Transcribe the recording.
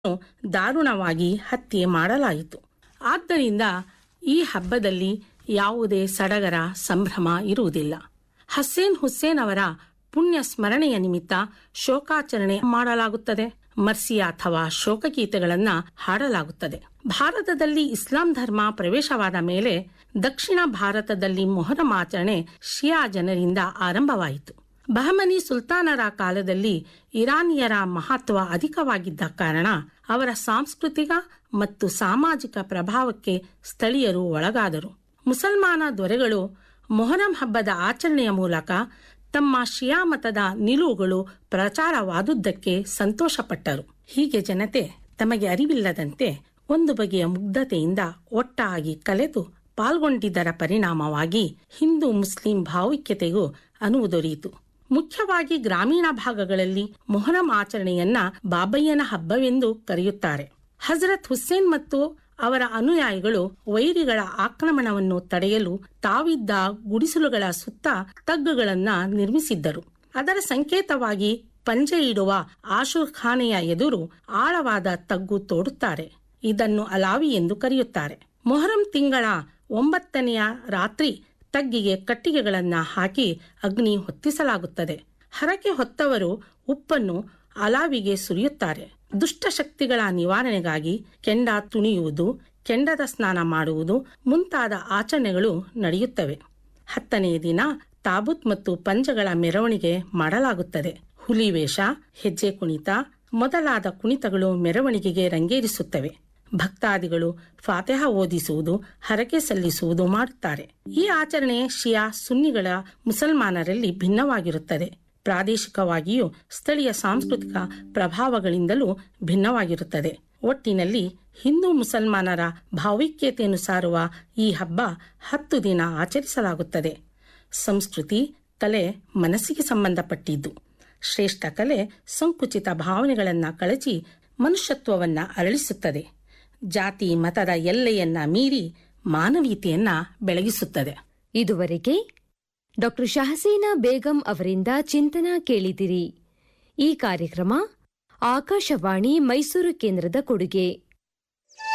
ದಾರುಣವಾಗಿ ಹತ್ಯೆ ಮಾಡಲಾಯಿತು ಆದ್ದರಿಂದ ಈ ಹಬ್ಬದಲ್ಲಿ ಯಾವುದೇ ಸಡಗರ ಸಂಭ್ರಮ ಇರುವುದಿಲ್ಲ ಹಸೇನ್ ಹುಸೇನ್ ಅವರ ಪುಣ್ಯ ಸ್ಮರಣೆಯ ನಿಮಿತ್ತ ಶೋಕಾಚರಣೆ ಮಾಡಲಾಗುತ್ತದೆ ಮರ್ಸಿಯಾ ಅಥವಾ ಶೋಕಗೀತೆಗಳನ್ನ ಹಾಡಲಾಗುತ್ತದೆ ಭಾರತದಲ್ಲಿ ಇಸ್ಲಾಂ ಧರ್ಮ ಪ್ರವೇಶವಾದ ಮೇಲೆ ದಕ್ಷಿಣ ಭಾರತದಲ್ಲಿ ಮೊಹರಂ ಆಚರಣೆ ಶಿಯಾ ಜನರಿಂದ ಆರಂಭವಾಯಿತು ಬಹಮನಿ ಸುಲ್ತಾನರ ಕಾಲದಲ್ಲಿ ಇರಾನಿಯರ ಮಹತ್ವ ಅಧಿಕವಾಗಿದ್ದ ಕಾರಣ ಅವರ ಸಾಂಸ್ಕೃತಿಕ ಮತ್ತು ಸಾಮಾಜಿಕ ಪ್ರಭಾವಕ್ಕೆ ಸ್ಥಳೀಯರು ಒಳಗಾದರು ಮುಸಲ್ಮಾನ ದೊರೆಗಳು ಮೊಹರಂ ಹಬ್ಬದ ಆಚರಣೆಯ ಮೂಲಕ ತಮ್ಮ ಶಿಯಾ ಮತದ ನಿಲುವುಗಳು ಪ್ರಚಾರವಾದುದಕ್ಕೆ ಸಂತೋಷಪಟ್ಟರು ಹೀಗೆ ಜನತೆ ತಮಗೆ ಅರಿವಿಲ್ಲದಂತೆ ಒಂದು ಬಗೆಯ ಮುಗ್ಧತೆಯಿಂದ ಒಟ್ಟಾಗಿ ಕಲೆತು ಪಾಲ್ಗೊಂಡಿದ್ದರ ಪರಿಣಾಮವಾಗಿ ಹಿಂದೂ ಮುಸ್ಲಿಂ ಭಾವೈಕ್ಯತೆಗೂ ಅನುವು ದೊರೆಯಿತು ಮುಖ್ಯವಾಗಿ ಗ್ರಾಮೀಣ ಭಾಗಗಳಲ್ಲಿ ಮೊಹರಂ ಆಚರಣೆಯನ್ನ ಬಾಬಯ್ಯನ ಹಬ್ಬವೆಂದು ಕರೆಯುತ್ತಾರೆ ಹಜರತ್ ಹುಸೇನ್ ಮತ್ತು ಅವರ ಅನುಯಾಯಿಗಳು ವೈರಿಗಳ ಆಕ್ರಮಣವನ್ನು ತಡೆಯಲು ತಾವಿದ್ದ ಗುಡಿಸಲುಗಳ ಸುತ್ತ ತಗ್ಗುಗಳನ್ನ ನಿರ್ಮಿಸಿದ್ದರು ಅದರ ಸಂಕೇತವಾಗಿ ಪಂಜೆ ಇಡುವ ಆಶೂರ್ ಖಾನೆಯ ಎದುರು ಆಳವಾದ ತಗ್ಗು ತೋಡುತ್ತಾರೆ ಇದನ್ನು ಅಲಾವಿ ಎಂದು ಕರೆಯುತ್ತಾರೆ ಮೊಹರಂ ತಿಂಗಳ ಒಂಬತ್ತನೆಯ ರಾತ್ರಿ ತಗ್ಗಿಗೆ ಕಟ್ಟಿಗೆಗಳನ್ನ ಹಾಕಿ ಅಗ್ನಿ ಹೊತ್ತಿಸಲಾಗುತ್ತದೆ ಹರಕೆ ಹೊತ್ತವರು ಉಪ್ಪನ್ನು ಅಲಾವಿಗೆ ಸುರಿಯುತ್ತಾರೆ ದುಷ್ಟಶಕ್ತಿಗಳ ನಿವಾರಣೆಗಾಗಿ ಕೆಂಡ ತುಣಿಯುವುದು ಕೆಂಡದ ಸ್ನಾನ ಮಾಡುವುದು ಮುಂತಾದ ಆಚರಣೆಗಳು ನಡೆಯುತ್ತವೆ ಹತ್ತನೆಯ ದಿನ ತಾಬೂತ್ ಮತ್ತು ಪಂಜಗಳ ಮೆರವಣಿಗೆ ಮಾಡಲಾಗುತ್ತದೆ ಹುಲಿ ವೇಷ ಹೆಜ್ಜೆ ಕುಣಿತ ಮೊದಲಾದ ಕುಣಿತಗಳು ಮೆರವಣಿಗೆಗೆ ರಂಗೇರಿಸುತ್ತವೆ ಭಕ್ತಾದಿಗಳು ಫಾತೆಹ ಓದಿಸುವುದು ಹರಕೆ ಸಲ್ಲಿಸುವುದು ಮಾಡುತ್ತಾರೆ ಈ ಆಚರಣೆ ಶಿಯಾ ಸುನ್ನಿಗಳ ಮುಸಲ್ಮಾನರಲ್ಲಿ ಭಿನ್ನವಾಗಿರುತ್ತದೆ ಪ್ರಾದೇಶಿಕವಾಗಿಯೂ ಸ್ಥಳೀಯ ಸಾಂಸ್ಕೃತಿಕ ಪ್ರಭಾವಗಳಿಂದಲೂ ಭಿನ್ನವಾಗಿರುತ್ತದೆ ಒಟ್ಟಿನಲ್ಲಿ ಹಿಂದೂ ಮುಸಲ್ಮಾನರ ಭಾವೈಕ್ಯತೆಯನ್ನು ಸಾರುವ ಈ ಹಬ್ಬ ಹತ್ತು ದಿನ ಆಚರಿಸಲಾಗುತ್ತದೆ ಸಂಸ್ಕೃತಿ ಕಲೆ ಮನಸ್ಸಿಗೆ ಸಂಬಂಧಪಟ್ಟಿದ್ದು ಶ್ರೇಷ್ಠ ಕಲೆ ಸಂಕುಚಿತ ಭಾವನೆಗಳನ್ನ ಕಳಚಿ ಮನುಷ್ಯತ್ವವನ್ನ ಅರಳಿಸುತ್ತದೆ ಜಾತಿ ಮತದ ಎಲ್ಲೆಯನ್ನ ಮೀರಿ ಮಾನವೀಯತೆಯನ್ನ ಬೆಳಗಿಸುತ್ತದೆ ಇದುವರೆಗೆ ಡಾಕ್ಟರ್ ಶಹಸೀನಾ ಬೇಗಂ ಅವರಿಂದ ಚಿಂತನ ಕೇಳಿದಿರಿ ಈ ಕಾರ್ಯಕ್ರಮ ಆಕಾಶವಾಣಿ ಮೈಸೂರು ಕೇಂದ್ರದ ಕೊಡುಗೆ